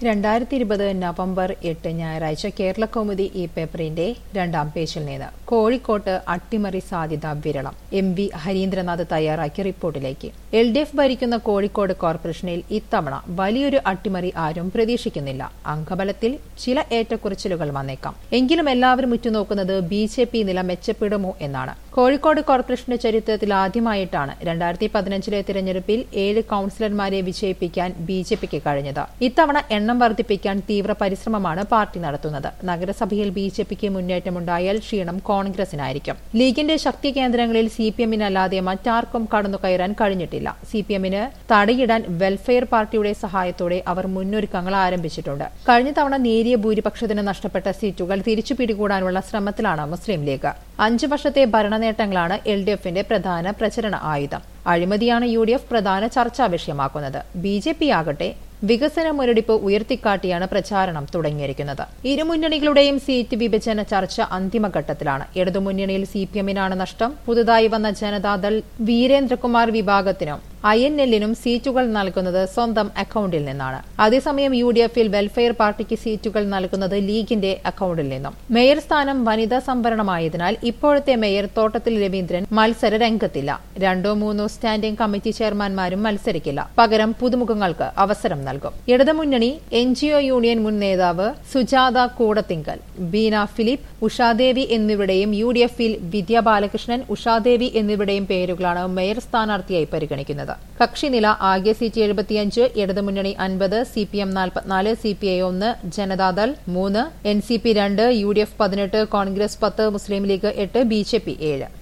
രണ്ടായിരത്തി ഇരുപത് നവംബർ എട്ട് ഞായറാഴ്ച കേരള കൗമുദി ഈ പേപ്പറിന്റെ രണ്ടാം പേജിൽ നിന്ന് കോഴിക്കോട്ട് അട്ടിമറി സാധ്യത വിരളം എം വി ഹരീന്ദ്രനാഥ് തയ്യാറാക്കിയ റിപ്പോർട്ടിലേക്ക് എൽ ഡി എഫ് ഭരിക്കുന്ന കോഴിക്കോട് കോർപ്പറേഷനിൽ ഇത്തവണ വലിയൊരു അട്ടിമറി ആരും പ്രതീക്ഷിക്കുന്നില്ല അംഗബലത്തിൽ ചില ഏറ്റക്കുറച്ചിലുകൾ വന്നേക്കാം എങ്കിലും എല്ലാവരും ഉറ്റുനോക്കുന്നത് ബി ജെ പി നില മെച്ചപ്പെടുമോ എന്നാണ് കോഴിക്കോട് കോർപ്പറേഷന്റെ ചരിത്രത്തിൽ ആദ്യമായിട്ടാണ് രണ്ടായിരത്തി പതിനഞ്ചിലെ തിരഞ്ഞെടുപ്പിൽ ഏഴ് കൌൺസിലർമാരെ വിജയിപ്പിക്കാൻ ബി ജെ പിക്ക് കഴിഞ്ഞത് ഇത്തവണ എണ്ണം വർദ്ധിപ്പിക്കാൻ തീവ്ര പരിശ്രമമാണ് പാർട്ടി നടത്തുന്നത് നഗരസഭയിൽ ബി ജെ പിക്ക് മുന്നേറ്റമുണ്ടായാൽ ക്ഷീണം കോൺഗ്രസിനായിരിക്കും ലീഗിന്റെ ശക്തി കേന്ദ്രങ്ങളിൽ സി പി എമ്മിനല്ലാതെ മറ്റാർക്കും കടന്നുകയറാൻ കഴിഞ്ഞിട്ടില്ല സി പി എമ്മിന് തടയിടാൻ വെൽഫെയർ പാർട്ടിയുടെ സഹായത്തോടെ അവർ മുന്നൊരുക്കങ്ങൾ ആരംഭിച്ചിട്ടുണ്ട് കഴിഞ്ഞ തവണ നേരിയ ഭൂരിപക്ഷത്തിന് നഷ്ടപ്പെട്ട സീറ്റുകൾ തിരിച്ചു പിടികൂടാനുള്ള ശ്രമത്തിലാണ് മുസ്ലിം ലീഗ് അഞ്ചു വർഷത്തെ ഭരണനേട്ടങ്ങളാണ് എൽ ഡി എഫിന്റെ പ്രധാന പ്രചരണ ആയുധം അഴിമതിയാണ് യു ഡി എഫ് പ്രധാന ചർച്ചാ വിഷയമാക്കുന്നത് ബി ജെ പി ആകട്ടെ വികസന മുരടിപ്പ് ഉയർത്തിക്കാട്ടിയാണ് പ്രചാരണം തുടങ്ങിയിരിക്കുന്നത് ഇരുമുന്നണികളുടെയും സീറ്റ് വിഭജന ചർച്ച അന്തിമഘട്ടത്തിലാണ് ഇടതുമുന്നണിയിൽ സി പി എമ്മിനാണ് നഷ്ടം പുതുതായി വന്ന ജനതാദൾ വീരേന്ദ്രകുമാർ വിഭാഗത്തിനും ഐ എൻ എല്ലിനും സീറ്റുകൾ നൽകുന്നത് സ്വന്തം അക്കൌണ്ടിൽ നിന്നാണ് അതേസമയം യു ഡി എഫിൽ വെൽഫെയർ പാർട്ടിക്ക് സീറ്റുകൾ നൽകുന്നത് ലീഗിന്റെ അക്കൌണ്ടിൽ നിന്നും മേയർ സ്ഥാനം വനിതാ സംവരണമായതിനാൽ ഇപ്പോഴത്തെ മേയർ തോട്ടത്തിൽ രവീന്ദ്രൻ മത്സര രംഗത്തില്ല രണ്ടോ മൂന്നോ സ്റ്റാൻഡിംഗ് കമ്മിറ്റി ചെയർമാൻമാരും മത്സരിക്കില്ല പകരം പുതുമുഖങ്ങൾക്ക് അവസരം നൽകും ഇടതുമുന്നണി എൻ ജി ഒ യൂണിയൻ മുൻ നേതാവ് സുജാത കൂടത്തിങ്കൽ ബീന ഫിലിപ്പ് ഉഷാദേവി എന്നിവരുടെയും യു ഡി എഫിൽ വിദ്യാ ബാലകൃഷ്ണൻ ഉഷാദേവി എന്നിവരുടെയും പേരുകളാണ് മേയർ സ്ഥാനാർത്ഥിയായി പരിഗണിക്കുന്നത് കക്ഷിനില ആകെ സീറ്റ് എഴുപത്തിയഞ്ച് ഇടതുമുന്നണി അൻപത് സി പി എം നാൽപ്പത്തിനാല് സി പി ഐ ഒന്ന് ജനതാദൾ മൂന്ന് എൻ സി പി രണ്ട് യു ഡി എഫ് പതിനെട്ട് കോൺഗ്രസ് പത്ത് മുസ്ലിം ലീഗ് എട്ട് ബി ജെ പി ഏഴ്